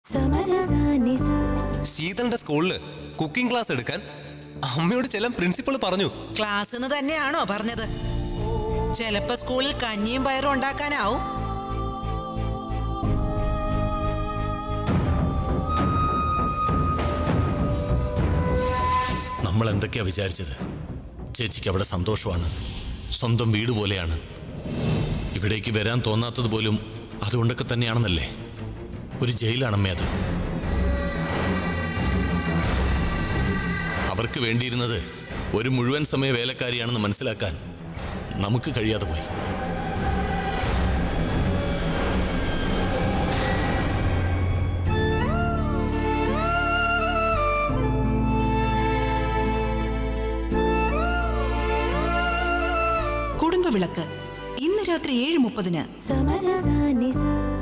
സമരസാനിസ ശീതളിന്റെ സ്കൂളില് cooking class എടുക്കാൻ അമ്മയോട് ചെല്ലാൻ പ്രിൻസിപ്പൾ പറഞ്ഞു ക്ലാസ് എന്ന് തന്നെയാണോ പറഞ്ഞത് ചിലപ്പോ സ്കൂളിൽ കഞ്ഞിയും പയറും ഉണ്ടാക്കാനാവും നമ്മൾ എന്തൊക്കെയാ വിചാരിച്ചത് ചേച്ചിക്ക് അവിടെ സന്തോഷമാണ് സ്വന്തം വീട് പോലെയാണ് ഇവിടേക്ക് വരാൻ തോന്നാത്തത് പോലും അതുകൊണ്ടൊക്കെ തന്നെയാണെന്നല്ലേ ഒരു ജയിലാണമ്മേ അത് അവർക്ക് വേണ്ടിയിരുന്നത് ഒരു മുഴുവൻ സമയ വേലക്കാരിയാണെന്ന് മനസ്സിലാക്കാൻ നമുക്ക് കഴിയാതെ പോയി കുടുംബവിളക്ക് ഇന്ന് രാത്രി ഏഴ് മുപ്പതിന് സമരസാനിസ